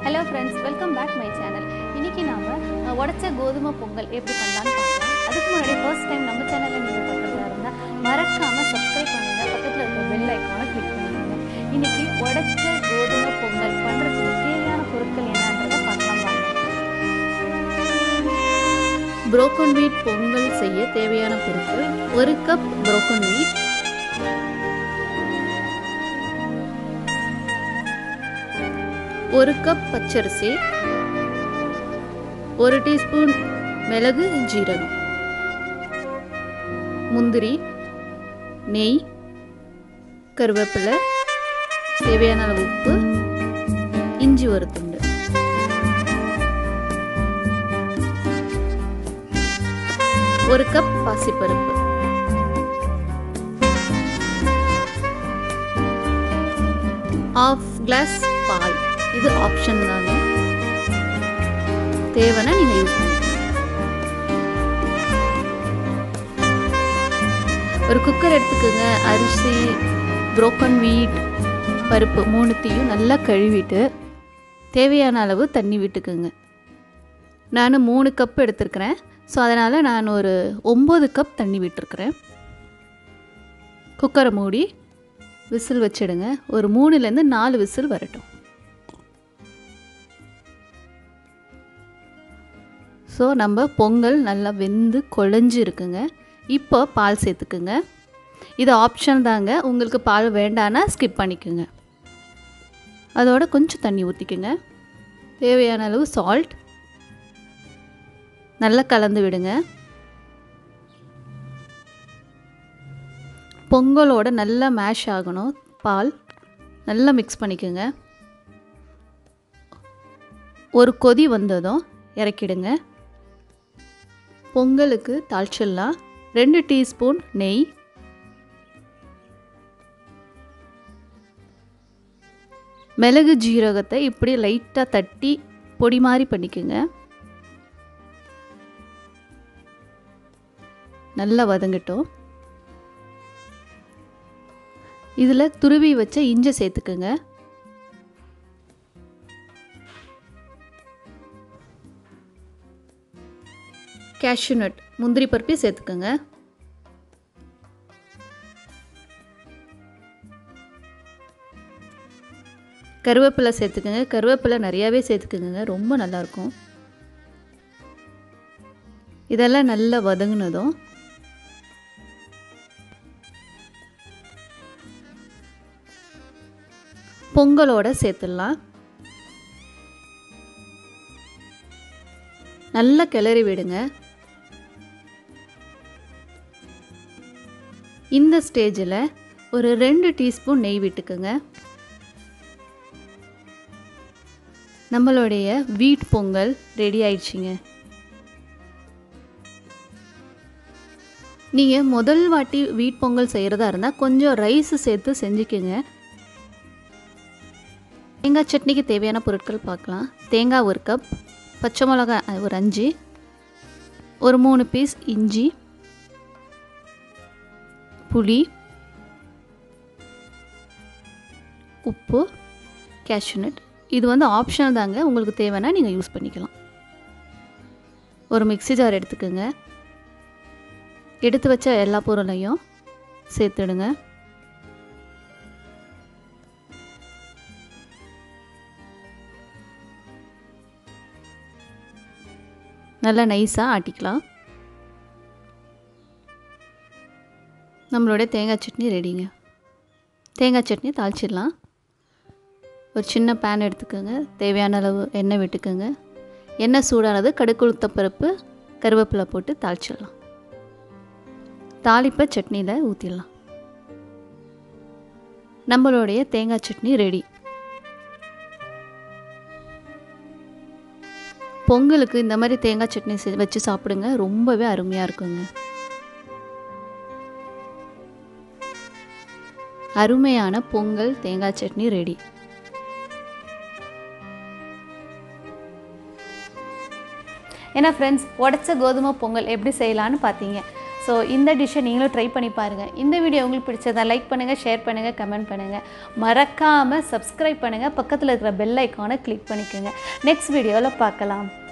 hello friends welcome back my channel இன்னைக்கு நாம அஹ், உடைச்ச கோதுமை பொங்கல் எப்படி பண்ணலான்னு பார்க்கலாம் அதுக்கு முன்னாடி ஃபர்ஸ்ட் டைம் நம்ம சேனலை நீங்கள் பார்க்குறதா இருந்தால் மறக்காம சப்ஸ்கிரைப் பண்ணுங்க பக்கத்தில் இருக்க பெல் ஐக்கானை கிளிக் பண்ணுங்க இன்னைக்கு உடைச்ச கோதுமை பொங்கல் பண்ணுறதுக்கு தேவையான பொருட்கள் என்னன்றதை பார்க்கலாம் வாங்க புரோக்கன் வீட் பொங்கல் செய்ய தேவையான பொருட்கள் ஒரு கப் புரோக்கன் வீட் ஒரு கப் பச்சரிசி ஒரு டீஸ்பூன் மிளகு ஜீரகம் முந்திரி நெய் கருவேப்பிலை தேவையான அளவு உப்பு இஞ்சி ஒரு துண்டு ஒரு கப் பாசிப்பருப்பு ஆஃப் கிளாஸ் பால் இது ஆப்ஷன் தாங்க தேவைன்னா நீங்கள் யூஸ் பண்ணிக்கலாம் ஒரு குக்கர் எடுத்துக்கோங்க அரிசி புரோக்கன் வீட் பருப்பு மூணுத்தையும் நல்லா கழுவிட்டு தேவையான அளவு தண்ணி விட்டுக்குங்க நான் மூணு கப் எடுத்திருக்கிறேன் ஸோ அதனால் நான் ஒரு ஒம்பது கப் தண்ணி விட்டுருக்கிறேன் குக்கரை மூடி விசில் வச்சிடுங்க ஒரு மூணுலேருந்து நாலு விசில் வரட்டும் ஸோ நம்ம பொங்கல் நல்லா வெந்து குழஞ்சி இருக்குங்க இப்போ பால் சேர்த்துக்குங்க இது ஆப்ஷன் தாங்க உங்களுக்கு பால் வேண்டான்னா ஸ்கிப் பண்ணிக்கோங்க அதோட கொஞ்சம் தண்ணி ஊற்றிக்குங்க தேவையான அளவு சால்ட் நல்லா கலந்து விடுங்க பொங்கலோட நல்லா மேஷ் ஆகணும் பால் நல்லா மிக்ஸ் பண்ணிக்கோங்க ஒரு கொதி வந்ததும் இறக்கிடுங்க பொங்கலுக்கு தாளிச்சிடலாம் ரெண்டு டீஸ்பூன் நெய் மிளகு ஜீரகத்தை இப்படி லைட்டாக தட்டி பொடி மாதிரி பண்ணிக்கோங்க நல்லா வதங்கட்டும் இதில் துருவி வச்ச இஞ்சை சேர்த்துக்குங்க கேஷ்யூ நட் முந்திரி பருப்பையும் சேர்த்துக்கோங்க கருவேப்பிலை சேர்த்துக்கோங்க கருவேப்பிலை நிறையாவே சேர்த்துக்குங்க ரொம்ப நல்லாயிருக்கும் இதெல்லாம் நல்லா வதங்கினதும் பொங்கலோட சேர்த்துடலாம் நல்லா கிளறி விடுங்க இந்த ஸ்டேஜில் ஒரு ரெண்டு டீஸ்பூன் நெய் விட்டுக்குங்க நம்மளுடைய வீட் பொங்கல் ரெடி ஆயிடுச்சுங்க நீங்கள் முதல் வாட்டி வீட் பொங்கல் செய்கிறதா இருந்தால் கொஞ்சம் ரைஸ் சேர்த்து செஞ்சுக்கோங்க தேங்காய் சட்னிக்கு தேவையான பொருட்கள் பார்க்கலாம் தேங்காய் ஒரு கப் பச்சை மிளகாய் ஒரு அஞ்சு ஒரு மூணு பீஸ் இஞ்சி புளி உப்பு கேஷ்யூநட் இது வந்து ஆப்ஷனல் தாங்க உங்களுக்கு தேவைன்னா நீங்கள் யூஸ் பண்ணிக்கலாம் ஒரு மிக்ஸி ஜார் எடுத்துக்கோங்க எடுத்து வச்ச எல்லா பொருளையும் சேர்த்துடுங்க நல்லா நைஸாக ஆட்டிக்கலாம் நம்மளுடைய தேங்காய் சட்னி ரெடிங்க தேங்காய் சட்னி தாளிச்சிடலாம் ஒரு சின்ன பேன் எடுத்துக்கோங்க தேவையான அளவு எண்ணெய் விட்டுக்கோங்க எண்ணெய் சூடானது கடுக்குளுத்த பருப்பு கருவேப்பிலை போட்டு தாளிச்சிடலாம் தாளிப்பை சட்னியில் ஊற்றிடலாம் நம்மளுடைய தேங்காய் சட்னி ரெடி பொங்கலுக்கு இந்த மாதிரி தேங்காய் சட்னி செ- வச்சு சாப்பிடுங்க ரொம்பவே அருமையாக இருக்குங்க அருமையான பொங்கல் தேங்காய் சட்னி ரெடி ஏன்னா ஃப்ரெண்ட்ஸ் உடச்ச கோதுமை பொங்கல் எப்படி செய்யலான்னு பார்த்தீங்க ஸோ இந்த டிஷ்ஷை நீங்களும் ட்ரை பண்ணி பாருங்கள் இந்த வீடியோ உங்களுக்கு பிடிச்சதா லைக் பண்ணுங்கள் ஷேர் பண்ணுங்கள் கமெண்ட் பண்ணுங்கள் மறக்காமல் சப்ஸ்கிரைப் பண்ணுங்கள் பக்கத்தில் இருக்கிற பெல் ஐக்கானை கிளிக் பண்ணிக்கோங்க நெக்ஸ்ட் வீடியோவில் பார்க்கலாம்